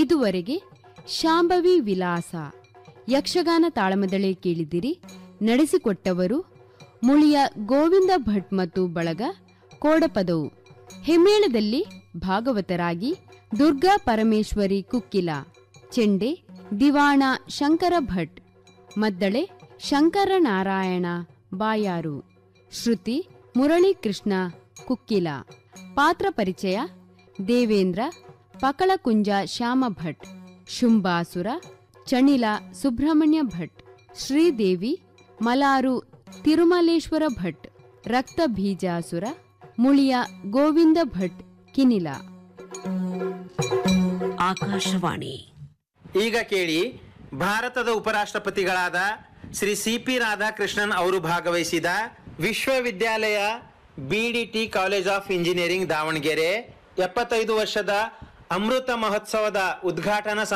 ಇದುವರೆಗೆ ಶಾಂಭವಿ ವಿಲಾಸ ಯಕ್ಷಗಾನ ತಾಳಮದಳೆ ಕೇಳಿದಿರಿ ನಡೆಸಿಕೊಟ್ಟವರು ಮುಳಿಯ ಗೋವಿಂದ ಭಟ್ ಮತ್ತು ಬಳಗ ಕೋಡಪದವು ಹೆಮ್ಮೇಳದಲ್ಲಿ ಭಾಗವತರಾಗಿ ದುರ್ಗಾ ಪರಮೇಶ್ವರಿ ಕುಕ್ಕಿಲ ಚೆಂಡೆ ದಿವಾಣ ಶಂಕರ ಭಟ್ ಮದ್ದಳೆ ಶಂಕರನಾರಾಯಣ ಬಾಯಾರು ಶ್ರುತಿ ಮುರಳೀಕೃಷ್ಣ ಕುಕ್ಕಿಲ ಪಾತ್ರ ಪರಿಚಯ ದೇವೇಂದ್ರ ಪಕಳಕುಂಜ ಶ್ಯಾಮ ಭಟ್ ಶುಂಭಾಸುರ ಚಣಿಲ ಸುಬ್ರಹ್ಮಣ್ಯ ಭಟ್ ಶ್ರೀದೇವಿ ಮಲಾರು ತಿರುಮಲೇಶ್ವರ ಭಟ್ ರಕ್ತ ಬೀಜಾಸುರ ಮುಳಿಯ ಗೋವಿಂದ ಭಟ್ ಕಿನಿಲ ಆಕಾಶವಾಣಿ ಈಗ ಕೇಳಿ ಭಾರತದ ಉಪರಾಷ್ಟ್ರಪತಿಗಳಾದ ಶ್ರೀ ಸಿ ಪಿ ರಾಧಾಕೃಷ್ಣನ್ ಅವರು ಭಾಗವಹಿಸಿದ ವಿಶ್ವವಿದ್ಯಾಲಯ BDT college of engineering Davanagere ಎಪ್ಪತ್ತೈದು ವರ್ಷದ ಅಮೃತ ಮಹೋತ್ಸವದ ಉದ್ಘಾಟನಾ